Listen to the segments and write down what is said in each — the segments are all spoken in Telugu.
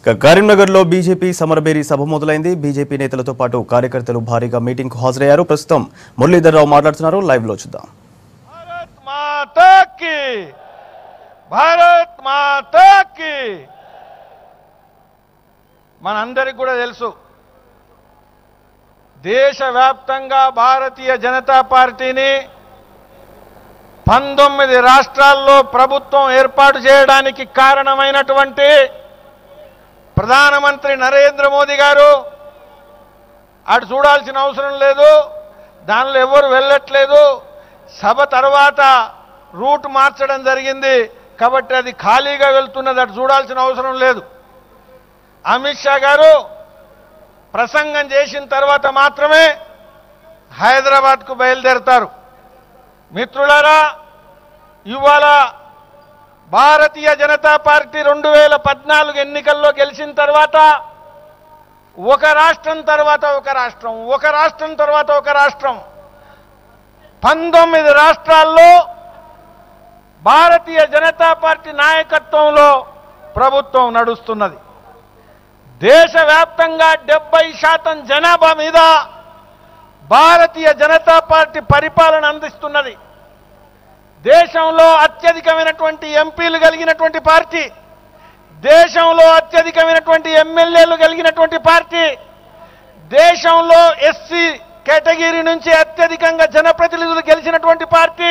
ఇక కరీంనగర్లో బీజేపీ సమరబేరి సభ మొదలైంది బీజేపీ నేతలతో పాటు కార్యకర్తలు భారీగా మీటింగ్కు హాజరయ్యారు ప్రస్తుతం మురళీధర్రావు మాట్లాడుతున్నారు లైవ్ లో చూద్దాం భారత్ మాతా కి భారత్ మాతా కి మనందరికి కూడా తెలుసు దేశవ్యాప్తంగా భారతీయ జనతా పార్టీని పంతొమ్మిది రాష్ట్రాల్లో ప్రభుత్వం ఏర్పాటు చేయడానికి కారణమైనటువంటి ప్రధానమంత్రి నరేంద్ర మోదీ గారు అటు చూడాల్సిన అవసరం లేదు దానిలో ఎవరు వెళ్ళట్లేదు సభ తర్వాత రూట్ మార్చడం జరిగింది కాబట్టి అది ఖాళీగా వెళ్తున్నది అటు చూడాల్సిన అవసరం లేదు అమిత్ షా గారు ప్రసంగం చేసిన తర్వాత మాత్రమే హైదరాబాద్కు బయలుదేరతారు మిత్రులారా ఇవాళ భారతీయ జనతా పార్టీ రెండు వేల పద్నాలుగు ఎన్నికల్లో గెలిచిన తర్వాత ఒక రాష్ట్రం తర్వాత ఒక రాష్ట్రం ఒక రాష్ట్రం తర్వాత ఒక రాష్ట్రం పంతొమ్మిది రాష్ట్రాల్లో భారతీయ జనతా పార్టీ నాయకత్వంలో ప్రభుత్వం నడుస్తున్నది దేశవ్యాప్తంగా డెబ్బై శాతం జనాభా మీద భారతీయ జనతా పార్టీ పరిపాలన అందిస్తున్నది దేశంలో అత్యధికమైనటువంటి ఎంపీలు కలిగినటువంటి పార్టీ దేశంలో అత్యధికమైనటువంటి ఎమ్మెల్యేలు కలిగినటువంటి పార్టీ దేశంలో ఎస్సీ కేటగిరీ నుంచి అత్యధికంగా జనప్రతినిధులు గెలిచినటువంటి పార్టీ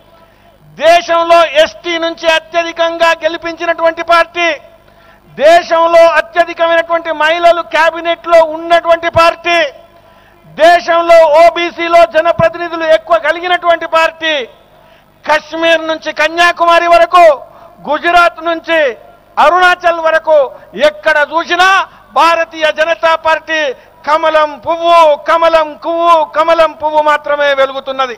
దేశంలో ఎస్టీ నుంచి అత్యధికంగా గెలిపించినటువంటి పార్టీ దేశంలో అత్యధికమైనటువంటి మహిళలు క్యాబినెట్లో ఉన్నటువంటి పార్టీ దేశంలో ఓబీసీలో జనప్రతినిధులు ఎక్కువ కలిగినటువంటి పార్టీ కశ్మీర్ నుంచి కన్యాకుమారి వరకు గుజరాత్ నుంచి అరుణాచల్ వరకు ఎక్కడ చూసినా భారతీయ జనతా పార్టీ కమలం పువ్వు కమలం పువ్వు కమలం పువ్వు మాత్రమే వెలుగుతున్నది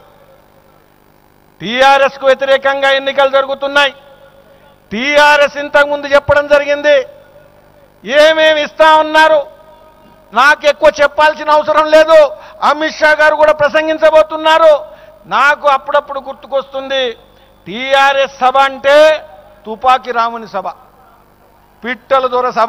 టీఆర్ఎస్ కు వ్యతిరేకంగా ఎన్నికలు జరుగుతున్నాయి టీఆర్ఎస్ ఇంతకుముందు చెప్పడం జరిగింది ఏమేమి ఇస్తా ఉన్నారు నాకు ఎక్కువ చెప్పాల్సిన అవసరం లేదు అమిత్ షా గారు కూడా ప్రసంగించబోతున్నారు నాకు అప్పుడప్పుడు గుర్తుకొస్తుంది టీఆర్ఎస్ సభ అంటే తుపాకి రాముని సభ పిట్టల దొర సభ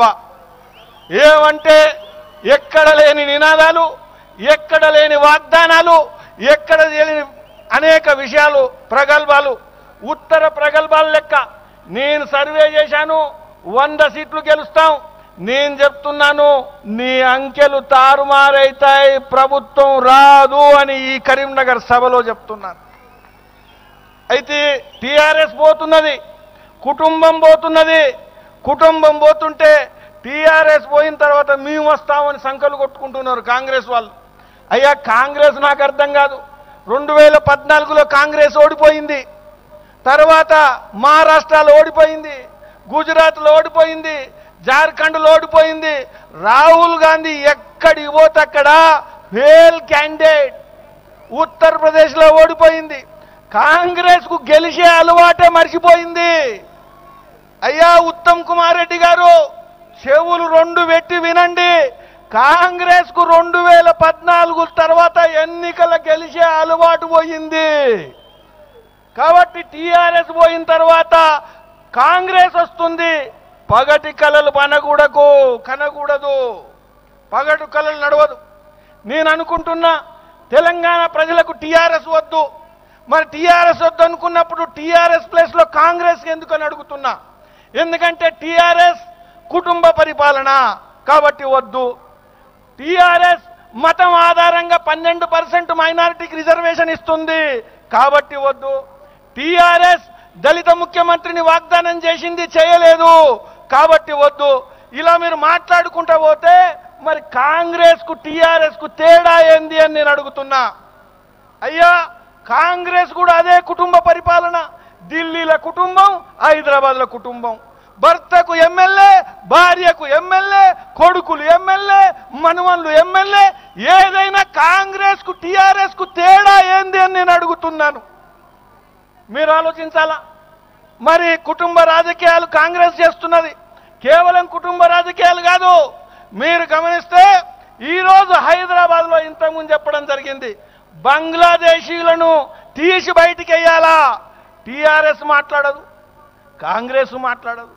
ఏమంటే ఎక్కడ లేని నినాదాలు ఎక్కడ లేని వాగ్దానాలు ఎక్కడ లేని అనేక విషయాలు ప్రగల్భాలు ఉత్తర ప్రగల్భాలు లెక్క నేను సర్వే చేశాను వంద సీట్లు గెలుస్తాం నేను చెప్తున్నాను నీ అంకెలు తారుమారైతాయి ప్రభుత్వం రాదు అని ఈ కరీంనగర్ సభలో చెప్తున్నాను అయితే టీఆర్ఎస్ పోతున్నది కుటుంబం పోతున్నది కుటుంబం పోతుంటే టీఆర్ఎస్ పోయిన తర్వాత మేము వస్తామని సంకలు కొట్టుకుంటున్నారు కాంగ్రెస్ వాళ్ళు అయ్యా కాంగ్రెస్ నాకు అర్థం కాదు రెండు వేల పద్నాలుగులో కాంగ్రెస్ ఓడిపోయింది తర్వాత మహారాష్ట్రలో ఓడిపోయింది గుజరాత్లో ఓడిపోయింది జార్ఖండ్లో ఓడిపోయింది రాహుల్ గాంధీ ఎక్కడికి పోతే అక్కడ ఫెయిల్ క్యాండిడేట్ ఉత్తరప్రదేశ్లో ఓడిపోయింది కాంగ్రెస్ కు గెలిచే అలవాటే మర్చిపోయింది అయ్యా ఉత్తమ్ కుమార్ రెడ్డి గారు చెవులు రెండు పెట్టి వినండి కాంగ్రెస్ కు రెండు వేల పద్నాలుగు తర్వాత ఎన్నికల గెలిచే అలవాటు పోయింది కాబట్టి టీఆర్ఎస్ పోయిన తర్వాత కాంగ్రెస్ వస్తుంది పగటి కళలు పనకూడకు కనకూడదు పగటి కళలు నడవదు నేను అనుకుంటున్నా తెలంగాణ ప్రజలకు టీఆర్ఎస్ వద్దు మరి టీఆర్ఎస్ వద్దు అనుకున్నప్పుడు టీఆర్ఎస్ ప్లేస్లో కాంగ్రెస్ ఎందుకని అడుగుతున్నా ఎందుకంటే టీఆర్ఎస్ కుటుంబ పరిపాలన కాబట్టి వద్దు టీఆర్ఎస్ మతం ఆధారంగా పన్నెండు పర్సెంట్ మైనారిటీకి రిజర్వేషన్ ఇస్తుంది కాబట్టి వద్దు టీఆర్ఎస్ దళిత ముఖ్యమంత్రిని వాగ్దానం చేసింది చేయలేదు కాబట్టి వద్దు ఇలా మీరు మాట్లాడుకుంటా పోతే మరి కాంగ్రెస్ కు టీఆర్ఎస్ కు తేడా ఏంది అని నేను అడుగుతున్నా అయ్యా కాంగ్రెస్ కూడా అదే కుటుంబ పరిపాలన ఢిల్లీల కుటుంబం హైదరాబాద్ల కుటుంబం భర్తకు ఎమ్మెల్యే భార్యకు ఎమ్మెల్యే కొడుకులు ఎమ్మెల్యే మనవన్లు ఎమ్మెల్యే ఏదైనా కాంగ్రెస్ కు టీఆర్ఎస్ కు తేడా ఏంది అని నేను అడుగుతున్నాను మీరు ఆలోచించాలా మరి కుటుంబ రాజకీయాలు కాంగ్రెస్ చేస్తున్నది కేవలం కుటుంబ రాజకీయాలు కాదు మీరు గమనిస్తే ఈరోజు హైదరాబాద్లో ఇంతకుముందు చెప్పడం జరిగింది బంగ్లాదేశీలను తీసి బయటికి వెయ్యాలా టీఆర్ఎస్ మాట్లాడదు కాంగ్రెస్ మాట్లాడదు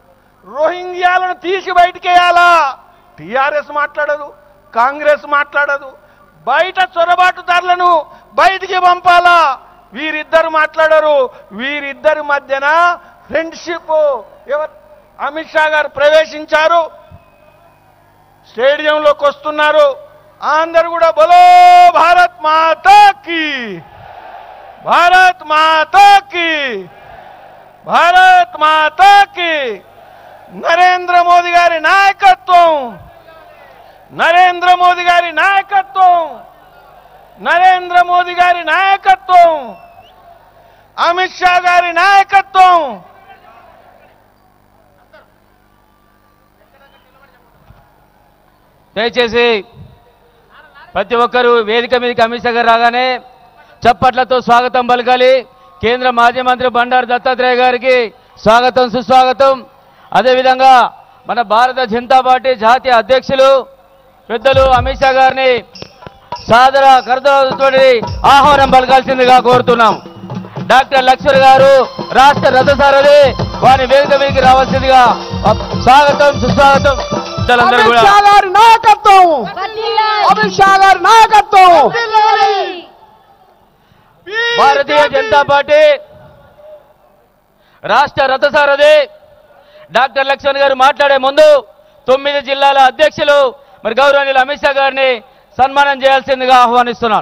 రోహింగ్యాలను తీసి బయటికేయాలా టిఆర్ఎస్ మాట్లాడదు కాంగ్రెస్ మాట్లాడదు బయట చొరబాటుదారులను బయటికి పంపాలా వీరిద్దరు మాట్లాడరు వీరిద్దరి మధ్యన ఫ్రెండ్షిప్ ఎవరు అమిత్ షా గారు ప్రవేశించారు స్టేడియంలోకి వస్తున్నారు అందరు కూడా బలో భారత్ మాతాకి భారత్ మాతాకి భారత్ మాతాకి నరేంద్ర మోదీ గారి నాయకత్వం నరేంద్ర మోదీ గారి నాయకత్వం నరేంద్ర మోదీ గారి నాయకత్వం అమిత్ షా గారి నాయకత్వం దయచేసి ప్రతి ఒక్కరూ వేదిక మీదకి అమిత్ షా గారు రాగానే చప్పట్లతో స్వాగతం పలకాలి కేంద్ర మాజీ మంత్రి బండారు దత్తాత్రేయ గారికి స్వాగతం సుస్వాగతం అదేవిధంగా మన భారత జనతా పార్టీ జాతీయ అధ్యక్షులు పెద్దలు అమిత్ షా గారిని సాదర కరదతో ఆహ్వానం పలకాల్సిందిగా కోరుతున్నాం డాక్టర్ లక్ష్మణ్ గారు రాష్ట్ర రథసారథి వారి వేదిక మీదకి రావాల్సిందిగా స్వాగతం సుస్వాగతం పెద్దలందరూ అమిత్ కూడా షా గారి నాయకత్వం అమిత్ షా గారి నాయకత్వం భారతీయ జనతా పార్టీ రాష్ట్ర రథసారథి డాక్టర్ లక్ష్మణ్ గారు మాట్లాడే ముందు తొమ్మిది జిల్లాల అధ్యక్షులు మరి గౌరవనీయులు అమిత్ షా గారిని సన్మానం చేయాల్సిందిగా ఆహ్వానిస్తున్నాను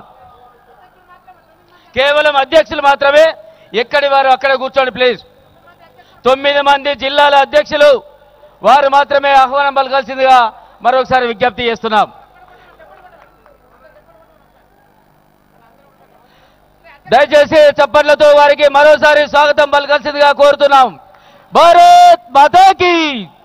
కేవలం అధ్యక్షులు మాత్రమే ఎక్కడి వారు అక్కడ కూర్చోండి ప్లీజ్ తొమ్మిది మంది జిల్లాల అధ్యక్షులు వారు మాత్రమే ఆహ్వానం పలకాల్సిందిగా మరొకసారి విజ్ఞప్తి చేస్తున్నాం దయచేసి చప్పట్లతో వారికి మరోసారి స్వాగతం పలకాల్సిందిగా కోరుతున్నాం భారత్ మాతాకి